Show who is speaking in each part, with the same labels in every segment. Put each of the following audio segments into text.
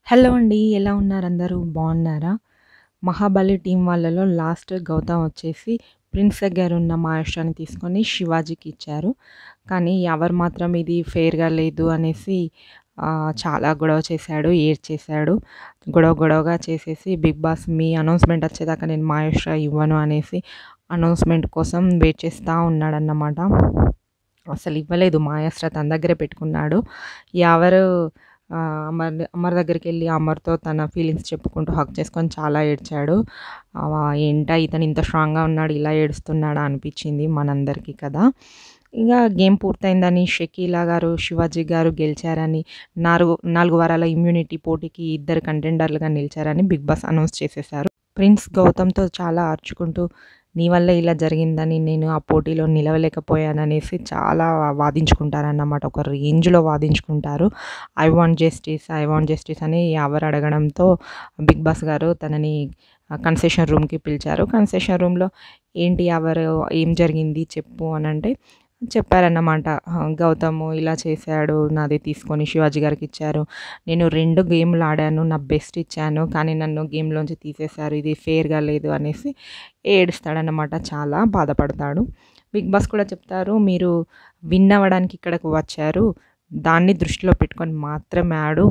Speaker 1: Hello అండి. ఎలా ఉన్నారు అందరూ? బాగున్నారా? 'మహాబలి' టీమ్ వాళ్ళలో లాస్ట్ గౌతమ్ వచ్చేసి ప్రిన్స్ దగ్గరున్న మాయాస్త్రాన్ని తీసుకొని శివాజీకి ఇచ్చారు. కానీ ఎవరు మాత్రం ఇది ఫెయిర్‌గా లేదు అనేసి ఆహ్, చాలా గొడవ చేశాడు. ఏడ్చేశాడు. గొడవ గొడవగా చేసేసి బిగ్ బాస్ మీ అనౌన్స్‌మెంట్ వచ్చేదాకా నేను మాయాస్త్ర ఇవ్వను అనేసి అనౌన్స్‌మెంట్ కోసం వెయిట్ చేస్తా ఉన్నాడన్నమాట. అసలు ఇవ్వలేదు మాయాస్త్ర తన దగ్గరే పెట్టుకున్నాడు. ఎవరు ఆహ్, అమర్ అమర్ దగ్గరికెళ్ళి అమర్‌తో తన ఫీలింగ్స్ చెప్పుకుంటూ హగ్ చేసుకొని చాలా ఏడ్చాడు. ఆహ్, ఏంటా ఇతను ఇంత స్ట్రాంగ్‌గా ఉన్నాడు ఇలా ఏడుస్తున్నాడా అనిపించింది మనందరికీ కదా! ఇగ గేమ్ పూర్తయిందని షకీలా గారు, శివాజీ గారు గెలిచారని, నాలుగు నాలుగు వారాల ఇమ్యూనిటీ పోటీకి ఇద్దరు కంటెండర్లుగా నిలిచారని బిగ్ బాస్ అనౌన్స్ చేసేశారు. ప్రిన్స్ గౌతమ్‌తో చాలా అరుచుకుంటూ నీ వల్లే ఇలా జరిగిందని నేను ఆ పోటీలో నిలవలేకపోయాననేసి చాలా వాదించుకుంటారన్నమాట. ఒక రేంజ్‌లో వాదించుకుంటారు. I want justice, I want justice అని ఎవరు అడగడంతో బిగ్ బాస్ గారు తనని కన్సెషన్ రూమ్‌కి పిలిచారు. కన్సెషన్ రూమ్‌లో ఏంటి ఎవరు ఏం జరిగింది చెప్పు అనంటే చెప్పారన్నమాట. గౌతమ్ ఇలా చేశాడు. నాది తీసుకొని శివాజీ గారికి ఇచ్చారు. నేను 2 గేమ్‌లు ఆడాను. నా బెస్ట్ ఇచ్చాను. కానీ నన్ను గేమ్‌లోంచి తీసేశారు. ఇది ఫెయిర్‌గా లేదు అనేసి ఏడుస్తాడన్నమాట. చాలా బాధపడతాడు. బిగ్ బాస్ కూడా చెప్తారు మీరు విన్ అవ్వడానికి ఇక్కడికి వచ్చారు. దాన్ని దృష్టిలో పెట్టుకొని మాత్రమే ఆడు.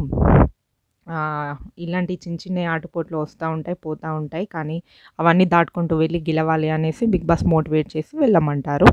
Speaker 1: ఆహ్, ఇలాంటి చిన్న చిన్న ఆటుపోట్లు వస్తా ఉంటాయి. పోతా ఉంటాయి. కానీ అవన్నీ దాటుకుంటూ వెళ్లి గెలవాలి అనేసి బిగ్ బాస్ మోటివేట్ చేసి వెళ్ళమంటారు.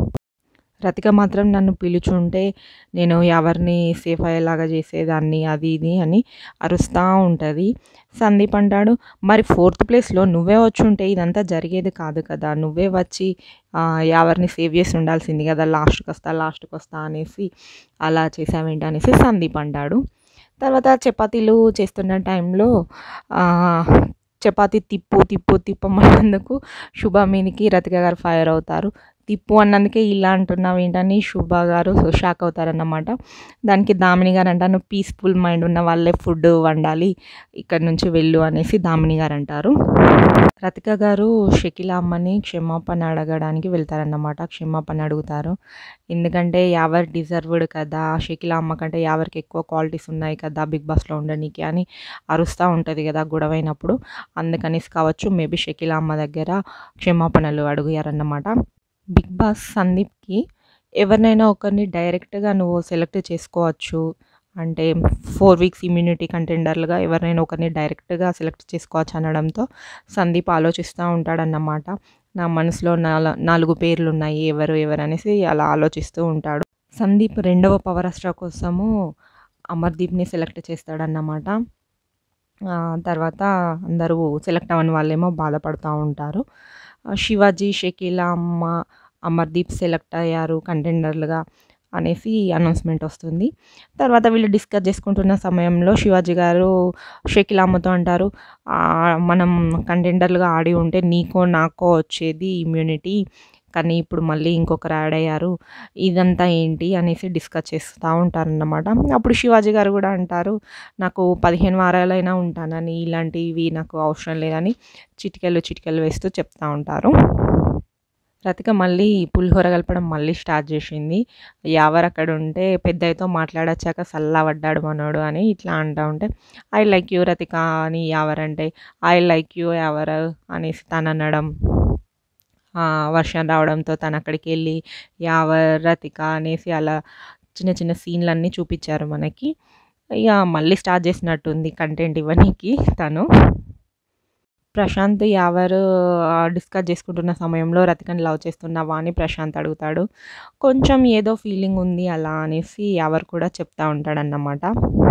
Speaker 1: రతిక మాత్రం నన్ను పిలిచుంటే నేను ఎవరిని సేఫ్ అయ్యేలాగా చేసేదాన్ని అది ఇది అని అరుస్తా ఉంటది. సందీప్ అంటాడు మరి ఫోర్త్ ప్లేస్‌లో నువ్వే వచ్చుంటే ఇదంతా జరిగేది కాదు కదా! నువ్వే వచ్చి ఆహ్, ఎవరిని సేవ్ చేసి ఉండాల్సింది కదా! లాస్ట్‌కొస్తా, లాస్ట్‌కొస్తా అనేసి అలా చేసావేంటి అనేసి సందీప్ అంటాడు. తర్వాత చపాతీలు చేస్తున్న టైంలో ఆహ్, చపాతీ తిప్పు, తిప్పు, తిప్పమన్నందుకు శుభ మీదకి రతిక గారు ఫైర్ అవుతారు. తిప్పు అన్నందుకే ఇలా అంటున్నావు ఏంటని శుభ గారు షాక్ అవుతారన్నమాట. దానికి దామిని గారు అంటారు నువ్వు పీస్‌ఫుల్ మైండ్ ఉన్న వాళ్ళే ఫుడ్ వండాలి. ఇక్కడి నుంచి వెళ్ళు అనేసి దామిని గారు అంటారు. రతిక గారు షకీలా అమ్మని క్షమాపణ అడగడానికి వెళ్తారన్నమాట. క్షమాపణ అడుగుతారు. ఎందుకంటే యావర్ డిజర్వ్డ్ కదా! షకీలా అమ్మ కంటే యావర్‌కి ఎక్కువ క్వాలిటీస్ ఉన్నాయి కదా! బిగ్ బాస్‌లో ఉండనీకి అని అరుస్తా ఉంటది కదా! గొడవైనప్పుడు. అందుకనేసి కావచ్చు మేబీ షకీలా అమ్మ దగ్గర క్షమాపణలు అడిగారన్నమాట. బిగ్ బాస్ సందీప్‌కి ఎవరినైనా ఒకరిని డైరెక్ట్‌గా నువ్వు సెలెక్ట్ చేసుకోవచ్చు. అంటే 4 వీక్స్ ఇమ్యూనిటీ కంటెండర్లుగా ఎవరినైనా ఒకరిని డైరెక్ట్‌గా సెలెక్ట్ చేసుకోవచ్చు అనడంతో సందీప్ ఆలోచిస్తా ఉంటాడన్నమాట. నా మనసులో నాల 4 పేర్లున్నాయి. ఎవరు ఎవరు అనేసి అలా ఆలోచిస్తూ ఉంటాడు. సందీప్ రెండవ పవర్ అస్త్రా కోసము అమర్‌దీప్‌ని సెలెక్ట్ చేస్తాడన్నమాట. ఆహ్, తర్వాత అందరూ సెలెక్ట్ అవ్వని వాళ్ళేమో బాధపడతా ఉంటారు. శివాజీ, షకీలా అమ్మ, అమర్‌దీప్ సెలెక్ట్ అయ్యారు కంటెండర్లుగా అనేసి అనౌన్స్‌మెంట్ వస్తుంది. తర్వాత వీళ్ళు డిస్కస్ చేసుకుంటున్న సమయంలో శివాజీ గారు షకీలా అమ్మతో అంటారు ఆహ్, మనం కంటెండర్లుగా ఆడి ఉంటే నీకో, నాకో వచ్చేది ఇమ్యూనిటీ. కానీ ఇప్పుడు మళ్ళీ ఇంకొకరు యాడ్ అయ్యారు. ఇదంతా ఏంటి అనేసి డిస్కస్ చేస్తా ఉంటారన్నమాట. అప్పుడు శివాజీ గారు కూడా అంటారు నాకు 15 వారాలైనా ఉంటానని ఇలాంటివి నాకు అవసరం లేదని చిటికెలు చిటికెలు వేస్తూ చెప్తా ఉంటారు. రతిక మళ్ళీ పులిహోర కలపడం మళ్ళీ స్టార్ట్ చేసింది. యావర్ అక్కడ ఉంటే పెద్దయ్యతో మాట్లాడొచ్చాక సల్లబడ్డాడు మనోడు అని ఇట్లా అంటా ఉంటే ఐ లైక్ యూ రతిక అని యావర్ అంటే ఐ లైక్ యూ యావర్ అనేసి తను అనడం. ఆహ్, వర్షం రావడంతో తను అక్కడికెళ్ళి యావర్, రతిక అనేసి అలా చిన్న చిన్న సీన్‌లన్నీ చూపిచ్చారు మనకి. ఇగ మళ్ళీ స్టార్ట్ చేసినట్టుంది కంటెంట్ ఇవ్వనీకి తను. ప్రశాంత్, యావర్ ఆహ్, డిస్కస్ చేసుకుంటున్న సమయంలో రతికని లవ్ చేస్తున్నావా అని ప్రశాంత్ అడుగుతాడు. కొంచెం ఏదో ఫీలింగ్ ఉంది అలా అనేసి యావర్ కూడా చెప్తా ఉంటాడన్నమాట.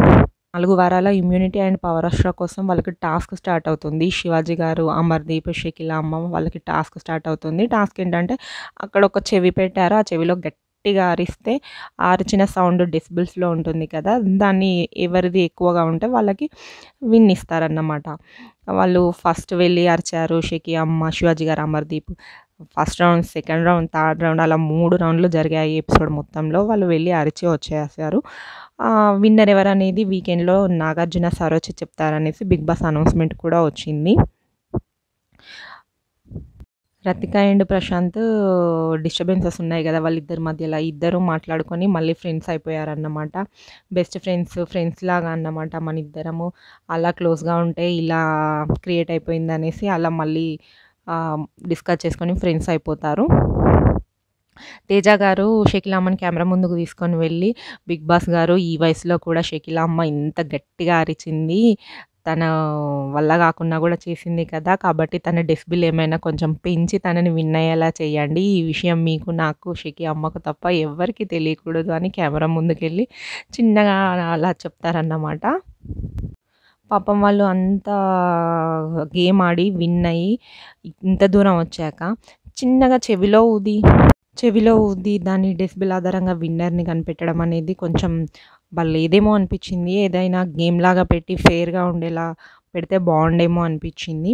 Speaker 1: 4 వారాల ఇమ్యూనిటీ అండ్ పవర్ అస్త్రా కోసం వాళ్ళకి టాస్క్ స్టార్ట్ అవుతుంది. శివాజీ గారు, అమర్‌దీప్, షకీలా అమ్మ వాళ్ళకి టాస్క్ స్టార్ట్ అవుతుంది. టాస్క్ ఏంటంటే అక్కడ ఒక చెవి పెట్టారు. ఆ చెవిలో గట్టిగా అరిస్తే ఆ అరిచిన సౌండ్ డెసిబెల్స్‌లో ఉంటుంది కదా! దాన్ని ఎవరిది ఎక్కువగా ఉంటే వాళ్ళకి విన్ ఇస్తారన్నమాట. వాళ్ళు ఫస్ట్ వెళ్లి అరిచారు షకీ అమ్మ, Shivaji garu, Amardeep. First round, second round, third round అలా 3 రౌండ్‌లు జరిగాయి ఎపిసోడ్ మొత్తంలో. వాళ్ళు వెళ్లి అరిచి వచ్చేసారు. ఆహ్, విన్నర్ ఎవరనేది వీకెండ్‌లో నాగార్జున సార్ వచ్చి చెప్తారనేసి బిగ్ బాస్ అనౌన్స్‌మెంట్ కూడా వచ్చింది. రతిక అండ్ ప్రశాంత్ డిస్టర్బెన్సెస్ ఉన్నాయి కదా వాళ్ళిద్దరి మధ్యలో ఇద్దరు మాట్లాడుకొని మళ్ళీ ఫ్రెండ్స్ అయిపోయారన్నమాట బెస్ట్ ఫ్రెండ్స్ ఫ్రెండ్స్ లాగా అన్నమాట మన ఇద్దరము అలా క్లోజ్గా ఉంటే ఇలా క్రియేట్ అయిపోయింది అనేసి అలా మళ్ళీ డిస్కస్ చేసుకొని ఫ్రెండ్స్ అయిపోతారు తేజ గారు షకీలమ్మని కెమెరా ముందుకు తీసుకొని వెళ్ళి బిగ్ బాస్ గారు ఈ వయసులో కూడా షకీలమ్మ ఇంత గట్టిగా అరిచింది తన వల్ల కాకుండా కూడా చేసింది కదా కాబట్టి తన డెస్బిల్ ఏమైనా కొంచెం పెంచి తనని విన్ అయ్యేలా చేయండి ఈ విషయం మీకు నాకు షకి అమ్మకు తప్ప ఎవరికి తెలియకూడదు అని కెమెరా ముందుకెళ్ళి చిన్నగా అలా చెప్తారన్నమాట పాపం వాళ్ళు అంత గేమ్ ఆడి విన్ అయ్యి ఇంత దూరం వచ్చాక చిన్నగా చెవిలో ఊది చెవిలో ఊది దాని డెస్బిల్ ఆధారంగా విన్నర్ని కనిపెట్టడం అనేది కొంచెం లేదేమో అనిపించింది ఏదైనా గేమ్ లాగా పెట్టి ఫెయిర్గా ఉండేలా పెడితే బాగుండేమో అనిపించింది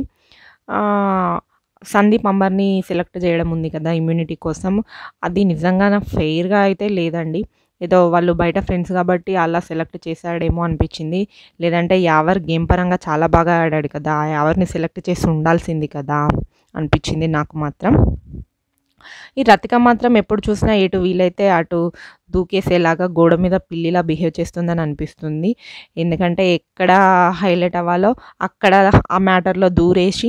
Speaker 1: సందీప్ అంబర్ని సెలెక్ట్ చేయడం ఉంది కదా ఇమ్యూనిటీ కోసం అది నిజంగా ఫెయిర్గా అయితే లేదండి ఏదో వాళ్ళు బయట ఫ్రెండ్స్ కాబట్టి అలా సెలెక్ట్ చేశాడేమో అనిపించింది లేదంటే యావర్ గేమ్ పరంగా చాలా బాగా ఆడాడు కదా ఆ యావర్ని సెలెక్ట్ చేసి ఉండాల్సింది కదా అనిపించింది నాకు మాత్రం ఈ రతిక మాత్రం ఎప్పుడు చూసినా ఎటు వీలైతే అటు దూకేసేలాగా గోడ మీద పిల్లిలా బిహేవ్ చేస్తుందని అనిపిస్తుంది ఎందుకంటే ఎక్కడ హైలైట్ అవ్వాలో అక్కడ ఆ మ్యాటర్లో దూరేసి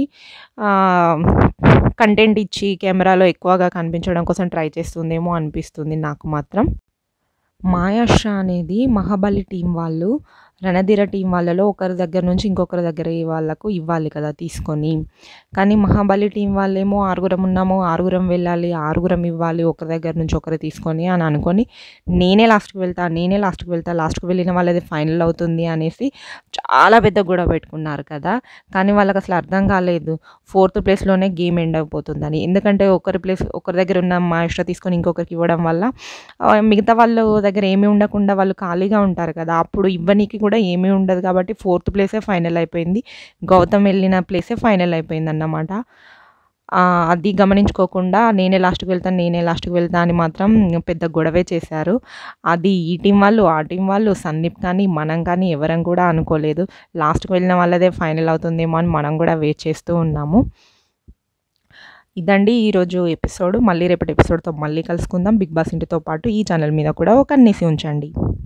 Speaker 1: కంటెంట్ ఇచ్చి కెమెరాలో ఎక్కువగా కనిపించడం కోసం ట్రై చేస్తుందేమో అనిపిస్తుంది నాకు మాత్రం మాయాష అనేది మహాబలి టీం వాళ్ళు రణధీర టీం వాళ్ళలో ఒకరి దగ్గర నుంచి ఇంకొకరి దగ్గర వాళ్ళకు ఇవ్వాలి కదా తీసుకొని కానీ మహాబలి టీం వాళ్ళేమో ఆరుగురం ఉన్నాము ఆరుగురం వెళ్ళాలి ఆరుగురం ఇవ్వాలి ఒకరి దగ్గర నుంచి ఒకరు తీసుకొని అని అనుకొని నేనే లాస్ట్కి వెళ్తా నేనే లాస్ట్కి వెళ్తా లాస్ట్కి వెళ్ళిన వాళ్ళది ఫైనల్ అవుతుంది అనేసి చాలా పెద్ద గొడవ పెట్టుకున్నారు కదా కానీ వాళ్ళకి అసలు అర్థం కాలేదు ఫోర్త్ ప్లేస్లోనే గేమ్ ఎండ్ అయిపోతుందని ఎందుకంటే ఒకరి ప్లేస్ ఒకరి దగ్గర ఉన్న మాయిస్టర్ తీసుకొని ఇంకొకరికి ఇవ్వడం వల్ల మిగతా వాళ్ళ దగ్గర ఏమీ ఉండకుండా వాళ్ళు ఖాళీగా ఉంటారు కదా అప్పుడు ఇవ్వనీకి కూడా ఏమీ ఉండదు కాబట్టి ఫోర్త్ ప్లేసే ఫైనల్ అయిపోయింది గౌతమ్ వెళ్ళిన ప్లేసే ఫైనల్ అయిపోయింది అన్నమాట అది గమనించుకోకుండా నేనే లాస్ట్కి వెళ్తాను నేనే లాస్ట్కి వెళ్తా అని మాత్రం పెద్ద గొడవే చేశారు అది ఈ టీం వాళ్ళు ఆ టీం వాళ్ళు సందీప్ కానీ మనం కానీ ఎవరం కూడా అనుకోలేదు లాస్ట్కి వెళ్ళిన వాళ్ళదే ఫైనల్ అవుతుందేమో అని మనం కూడా వెయిట్ చేస్తూ ఉన్నాము ఇదండి ఈరోజు ఎపిసోడ్ మళ్ళీ రేపటి ఎపిసోడ్తో మళ్ళీ కలుసుకుందాం బిగ్ బాస్ ఇంటితో పాటు ఈ ఛానల్ మీద కూడా ఒక అన్నేసి ఉంచండి